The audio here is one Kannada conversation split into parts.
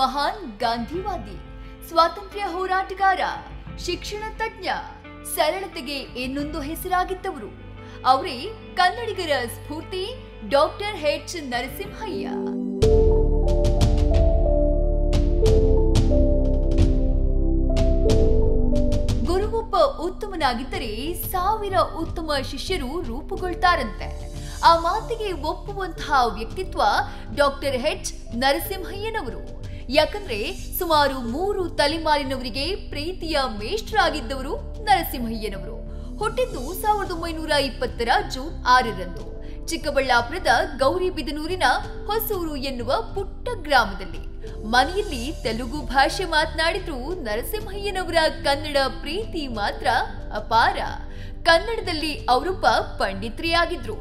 ಮಹಾನ್ ಗಾಂಧಿವಾದಿ ಸ್ವಾತಂತ್ರ್ಯ ಹೋರಾಟಗಾರ ಶಿಕ್ಷಣ ತಜ್ಞ ಸರಳತೆಗೆ ಇನ್ನೊಂದು ಹೆಸರಾಗಿದ್ದವರು ಅವರೇ ಕನ್ನಡಿಗರ ಸ್ಫೂರ್ತಿ ಡಾಕ್ಟರ್ ಎಚ್ ನರಸಿಂಹಯ್ಯ ಗುರುವೊಬ್ಬ ಉತ್ತಮನಾಗಿದ್ದರೆ ಸಾವಿರ ಉತ್ತಮ ಶಿಷ್ಯರು ರೂಪುಗೊಳ್ತಾರಂತೆ ಆ ಮಾತಿಗೆ ಒಪ್ಪುವಂತಹ ವ್ಯಕ್ತಿತ್ವ ಡಾಕ್ಟರ್ ಎಚ್ ನರಸಿಂಹಯ್ಯನವರು ಯಾಕಂದ್ರೆ ಸುಮಾರು ಮೂರು ತಲೆಮಾರಿನವರಿಗೆ ಪ್ರೀತಿಯ ಮೇಷ್ಟ್ರಾಗಿದ್ದವರು ನರಸಿಂಹಯ್ಯನವರು ಹುಟ್ಟಿದ್ದು ಸಾವಿರದ ಒಂಬೈನೂರ ಇಪ್ಪತ್ತರ ಜೂನ್ ಆರರಂದು ಚಿಕ್ಕಬಳ್ಳಾಪುರದ ಗೌರಿಬಿದನೂರಿನ ಹೊಸೂರು ಎನ್ನುವ ಪುಟ್ಟ ಗ್ರಾಮದಲ್ಲಿ ಮನೆಯಲ್ಲಿ ತೆಲುಗು ಭಾಷೆ ಮಾತನಾಡಿದ್ರು ನರಸಿಂಹಯ್ಯನವರ ಕನ್ನಡ ಪ್ರೀತಿ ಮಾತ್ರ ಅಪಾರ ಕನ್ನಡದಲ್ಲಿ ಅವರೊಬ್ಬ ಪಂಡಿತ್ರಿಯಾಗಿದ್ರು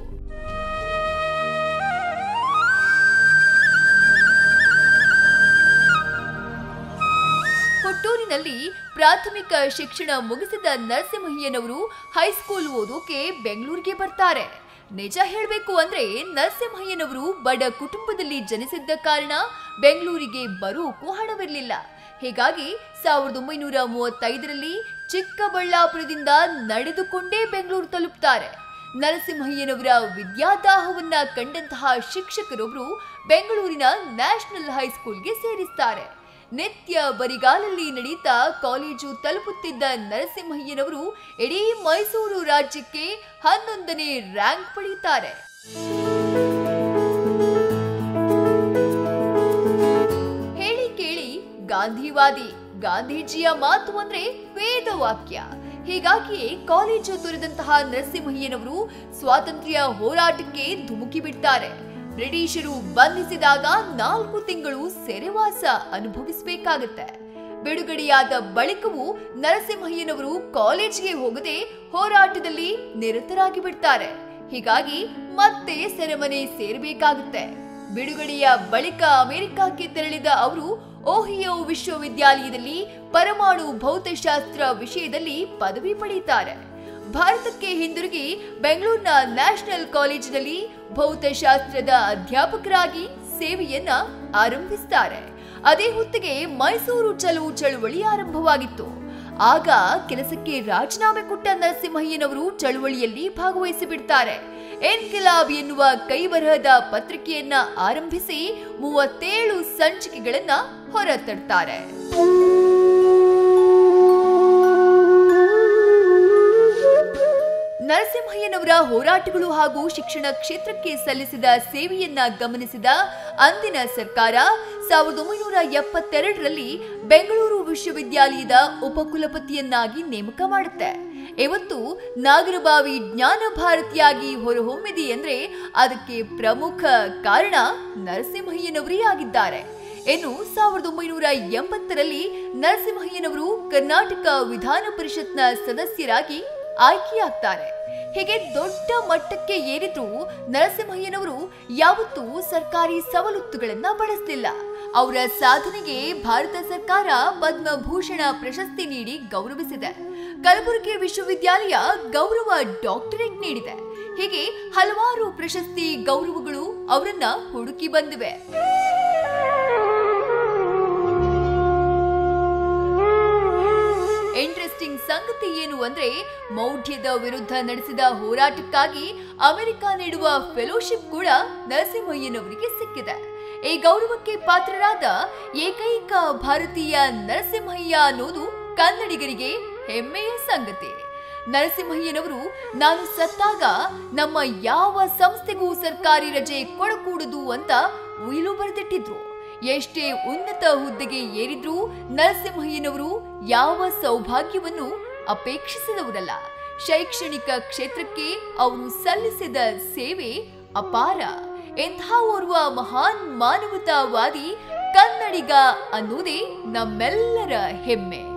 ಹುಟ್ಟೂರಿನಲ್ಲಿ ಪ್ರಾಥಮಿಕ ಶಿಕ್ಷಣ ಮುಗಿಸಿದ ನರಸಿಂಹಯ್ಯನವರು ಹೈಸ್ಕೂಲ್ ಓದೋಕೆ ಬೆಂಗಳೂರಿಗೆ ಬರ್ತಾರೆ ನಿಜ ಹೇಳಬೇಕು ಅಂದ್ರೆ ನರಸಿಂಹಯ್ಯನವರು ಬಡ ಕುಟುಂಬದಲ್ಲಿ ಜನಿಸಿದ್ದ ಕಾರಣ ಬೆಂಗಳೂರಿಗೆ ಬರೋಕ್ಕೂ ಹಣವಿರಲಿಲ್ಲ ಹೀಗಾಗಿ ಸಾವಿರದ ಒಂಬೈನೂರ ಮೂವತ್ತೈದರಲ್ಲಿ ಚಿಕ್ಕಬಳ್ಳಾಪುರದಿಂದ ನಡೆದುಕೊಂಡೇ ಬೆಂಗಳೂರು ತಲುಪ್ತಾರೆ ನರಸಿಂಹಯ್ಯನವರ ವಿದ್ಯಾದಾಹವನ್ನ ಕಂಡಂತಹ ಶಿಕ್ಷಕರೊಬ್ಬರು ಬೆಂಗಳೂರಿನ ನ್ಯಾಷನಲ್ ಹೈಸ್ಕೂಲ್ಗೆ ಸೇರಿಸ್ತಾರೆ ನಿತ್ಯ ಬರಿಗಾಲಲ್ಲಿ ನಡೀತಾ ಕಾಲೇಜು ತಲುಪುತ್ತಿದ್ದ ನರಸಿಂಹಯ್ಯನವರು ಇಡೀ ಮೈಸೂರು ರಾಜ್ಯಕ್ಕೆ ಹನ್ನೊಂದನೇ ರ್ಯಾಂಕ್ ಪಡೆಯುತ್ತಾರೆ ಹೇಳಿ ಕೇಳಿ ಗಾಂಧಿವಾದಿ ಗಾಂಧೀಜಿಯ ಮಾತು ಅಂದ್ರೆ ವೇದವಾಕ್ಯ ಹೀಗಾಗಿಯೇ ಕಾಲೇಜು ತೊರೆದಂತಹ ನರಸಿಂಹಯ್ಯನವರು ಸ್ವಾತಂತ್ರ್ಯ ಹೋರಾಟಕ್ಕೆ ಧುಮುಕಿ ಬಿಡ್ತಾರೆ ಬ್ರಿಟಿಷರು ಬಂಧಿಸಿದಾಗ ನಾಲ್ಕು ತಿಂಗಳು ಸೆರೆವಾಸ ಅನುಭವಿಸಬೇಕಾಗತ್ತೆ ಬಿಡುಗಡೆಯಾದ ಬಳಿಕವೂ ನರಸಿಂಹಯ್ಯನವರು ಕಾಲೇಜಿಗೆ ಹೋಗದೆ ಹೋರಾಟದಲ್ಲಿ ನಿರತರಾಗಿ ಬಿಡ್ತಾರೆ ಹೀಗಾಗಿ ಮತ್ತೆ ಸೆರೆಮನೆ ಸೇರಬೇಕಾಗುತ್ತೆ ಬಿಡುಗಡೆಯ ಬಳಿಕ ಅಮೆರಿಕಕ್ಕೆ ತೆರಳಿದ ಅವರು ಓಹಿಯೋ ವಿಶ್ವವಿದ್ಯಾಲಯದಲ್ಲಿ ಪರಮಾಣು ಭೌತಶಾಸ್ತ್ರ ವಿಷಯದಲ್ಲಿ ಪದವಿ ಪಡೆಯುತ್ತಾರೆ ಭಾರತಕ್ಕೆ ಹಿಂದಿರುಗಿ ಬೆಂಗಳೂರಿನ ನ್ಯಾಷನಲ್ ಕಾಲೇಜಿನಲ್ಲಿ ಭೌತಶಾಸ್ತ್ರದ ಅಧ್ಯಾಪಕರಾಗಿ ಸೇವೆಯನ್ನ ಆರಂಭಿಸ್ತಾರೆ ಅದೇ ಹೊತ್ತಿಗೆ ಮೈಸೂರು ಚಲುವು ಚಳುವಳಿ ಆರಂಭವಾಗಿತ್ತು ಆಗ ಕೆಲಸಕ್ಕೆ ರಾಜೀನಾಮೆ ಕೊಟ್ಟ ನರಸಿಂಹಯ್ಯನವರು ಚಳುವಳಿಯಲ್ಲಿ ಭಾಗವಹಿಸಿ ಬಿಡ್ತಾರೆ ಎನ್ಕಿಲಾಬ್ ಎನ್ನುವ ಕೈಬರಹದ ಪತ್ರಿಕೆಯನ್ನ ಆರಂಭಿಸಿ ಮೂವತ್ತೇಳು ಸಂಚಿಕೆಗಳನ್ನ ಹೊರತಡ್ತಾರೆ ನರಸಿಂಹಯ್ಯನವರ ಹೋರಾಟಗಳು ಹಾಗೂ ಶಿಕ್ಷಣ ಕ್ಷೇತ್ರಕ್ಕೆ ಸಲ್ಲಿಸಿದ ಸೇವೆಯನ್ನ ಗಮನಿಸಿದ ಅಂದಿನ ಸರ್ಕಾರ ಸಾವಿರದ ಒಂಬೈನೂರ ಎಪ್ಪತ್ತೆರಡರಲ್ಲಿ ಬೆಂಗಳೂರು ವಿಶ್ವವಿದ್ಯಾಲಯದ ಉಪಕುಲಪತಿಯನ್ನಾಗಿ ನೇಮಕ ಮಾಡುತ್ತೆ ಇವತ್ತು ನಾಗರಬಾವಿ ಜ್ಞಾನ ಭಾರತಿಯಾಗಿ ಹೊರಹೊಮ್ಮಿದೆ ಅಂದ್ರೆ ಅದಕ್ಕೆ ಪ್ರಮುಖ ಕಾರಣ ನರಸಿಂಹಯ್ಯನವರೇ ಆಗಿದ್ದಾರೆ ಇನ್ನು ಸಾವಿರದ ಒಂಬೈನೂರ ಎಂಬತ್ತರಲ್ಲಿ ನರಸಿಂಹಯ್ಯನವರು ಕರ್ನಾಟಕ ವಿಧಾನ ಪರಿಷತ್ನ ಸದಸ್ಯರಾಗಿ ಆಯ್ಕೆಯಾಗ್ತಾರೆ ಹೀಗೆ ದೊಡ್ಡ ಮಟ್ಟಕ್ಕೆ ಏರಿದ್ರೂ ನರಸಿಂಹಯ್ಯನವರು ಯಾವತ್ತೂ ಸರ್ಕಾರಿ ಸವಲತ್ತುಗಳನ್ನ ಬಳಸಲಿಲ್ಲ ಅವರ ಸಾಧನೆಗೆ ಭಾರತ ಸರ್ಕಾರ ಪದ್ಮಭೂಷಣ ಪ್ರಶಸ್ತಿ ನೀಡಿ ಗೌರವಿಸಿದೆ ಕಲಬುರಗಿ ವಿಶ್ವವಿದ್ಯಾಲಯ ಗೌರವ ಡಾಕ್ಟರೇಟ್ ನೀಡಿದೆ ಹೀಗೆ ಹಲವಾರು ಪ್ರಶಸ್ತಿ ಗೌರವಗಳು ಅವರನ್ನ ಹುಡುಕಿ ಬಂದಿವೆ ಇಂಟ್ರೆಸ್ಟಿಂಗ್ ಸಂಗತಿ ಏನು ಅಂದ್ರೆ ಮೌಢ್ಯದ ವಿರುದ್ಧ ನಡೆಸಿದ ಹೋರಾಟಕ್ಕಾಗಿ ಅಮೆರಿಕ ನೀಡುವ ಫೆಲೋಶಿಪ್ ಕೂಡ ನರಸಿಂಹಯ್ಯನವರಿಗೆ ಸಿಕ್ಕಿದೆ ಈ ಗೌರವಕ್ಕೆ ಪಾತ್ರರಾದ ಏಕೈಕ ಭಾರತೀಯ ನರಸಿಂಹಯ್ಯ ಅನ್ನೋದು ಕನ್ನಡಿಗರಿಗೆ ಹೆಮ್ಮೆಯ ಸಂಗತಿ ನರಸಿಂಹಯ್ಯನವರು ನಾನು ಸತ್ತಾಗ ನಮ್ಮ ಯಾವ ಸಂಸ್ಥೆಗೂ ಸರ್ಕಾರಿ ರಜೆ ಕೊಡಕೂಡದು ಅಂತ ಉಯಿಲು ಬರೆದಿಟ್ಟಿದ್ರು ಎಷ್ಟೇ ಉನ್ನತ ಹುದ್ದೆಗೆ ಏರಿದ್ರೂ ನರಸಿಂಹಯ್ಯನವರು ಯಾವ ಸೌಭಾಗ್ಯವನ್ನು ಅಪೇಕ್ಷಿಸಿದವರಲ್ಲ ಶೈಕ್ಷಣಿಕ ಕ್ಷೇತ್ರಕ್ಕೆ ಅವರು ಸಲ್ಲಿಸಿದ ಸೇವೆ ಅಪಾರ ಎಂಥ ಓರ್ವ ಮಹಾನ್ ಮಾನವತಾವಾದಿ ಕನ್ನಡಿಗ ಅನ್ನೋದೇ ನಮ್ಮೆಲ್ಲರ ಹೆಮ್ಮೆ